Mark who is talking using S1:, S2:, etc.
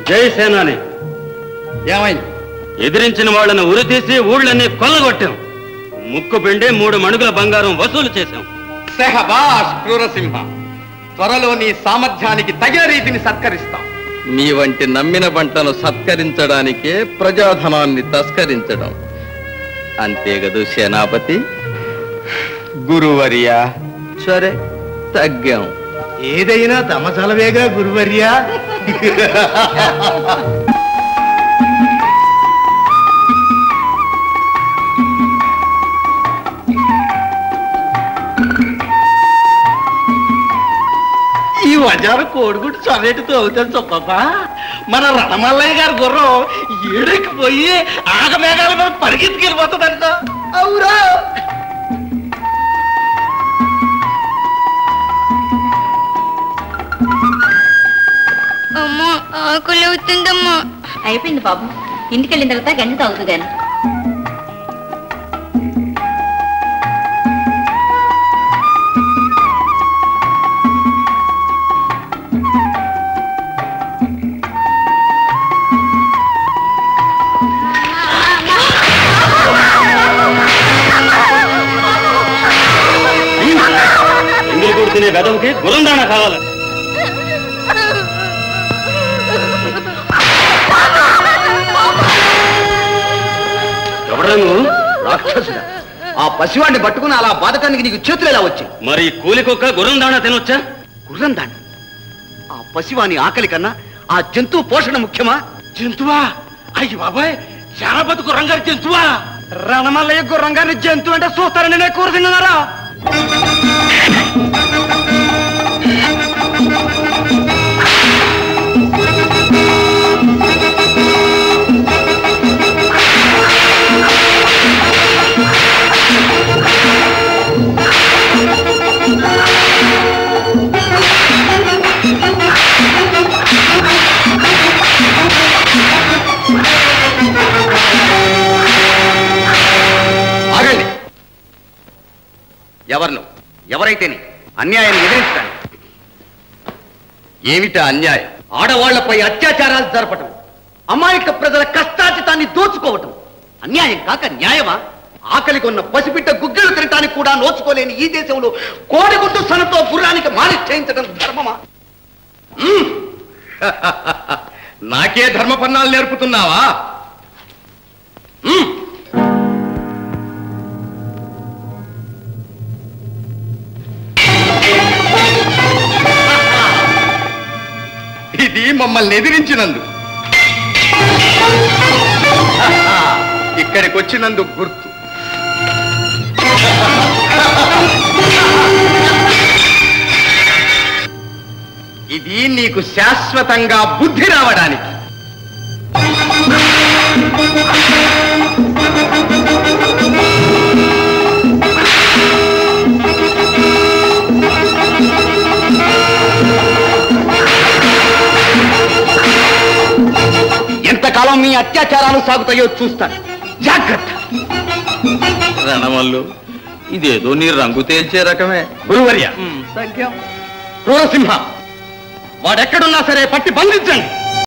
S1: జై సేనాని
S2: ఏమైంది
S1: ఎదిరించిన వాళ్ళను ఉరితీసి ఊళ్ళన్నీ కొల్లగొట్టాం ముక్కు పిండి మూడు మణుగుల బంగారం వసూలు చేశాం
S2: సెహబాష్ క్రూరసింహ త్వరలో నీ సామర్థ్యానికి తగిన రీతిని సత్కరిస్తాం
S3: మీ వంటి నమ్మిన బంటను సత్కరించడానికే ప్రజాధనాన్ని తస్కరించడం అంతే గదు సేనాపతి
S2: గురువర్య
S3: సరే తగ్గాం
S2: ఏదైనా తమ చలవేగా గురువర్య ఈ వజారు కోడిగుడ్డు చొరేటితో అవుతుంది చొప్ప మన రణమల్లయ్య గారి గుర్రం ఏడెక్కిపోయి ఆగమేఘాల మీద పరిగెత్తుకెళ్ళిపోతుందంట అవురా
S4: అమ్మా ఆకలి అవుతుందమ్మా
S5: అయిపోయింది బాబు ఇంటికి వెళ్ళిన తర్వాత గంజి తాగుతూ గాని
S1: ఎంగిలి కూడా తినే గదవుకి గురందాన కావాలి ఎవడా నువ్వు
S2: రాక్షసుడా ఆ పసివాడిని పట్టుకుని అలా బాధకానికి నీకు చేతులు ఎలా వచ్చాయి
S1: మరి ఈ కూలి కుక్క గురందాన తినొచ్చా
S2: గుర్రం దాండి ఆ పసివాని ఆకలి కన్నా ఆ జంతువు పోషణ ముఖ్యమా జంతువా అయ్యి బాబాయ్ శారపతి గుర్రం గారి జంతువా రణమల్లయ్య గుర్రం గారి జంతువు అంటే చూస్తారని నేను కూర తిన్నారా ఆగండి ఎవరు ఎవరైతేనే అన్యాయాన్ని ఎదిరిస్తాను ఏమిటా అన్యాయం ఆడవాళ్లపై అత్యాచారాలు జరపటం అమాయక ప్రజల కష్టాచితాన్ని దోచుకోవటం అన్యాయం కాక న్యాయమా ఆకలి కొన్న పసిబిడ్డ గుగ్గిలు తినటానికి కూడా నోచుకోలేని ఈ దేశంలో కోడిగుడ్డు సనతో గుర్రానికి మాలిష్ చేయించడం ధర్మమా మ్మ్. నాకే ధర్మపన్నాలు నేర్పుతున్నావా మ్మ్. ఇది మమ్మల్ని ఎదిరించినందుకు ఇక్కడికి వచ్చినందుకు గుర్తు ఇది నీకు శాశ్వతంగా బుద్ధి రావడానికి ఎంతకాలం మీ అత్యాచారాలు సాగుతాయో చూస్తాను జాగ్రత్త
S3: రణమల్లు ఇదేదో నీ రంగు తేల్చే రకమే
S2: గురువర్య క్రూరసింహ వాడెక్కడున్నా సరే పట్టి బంధించండి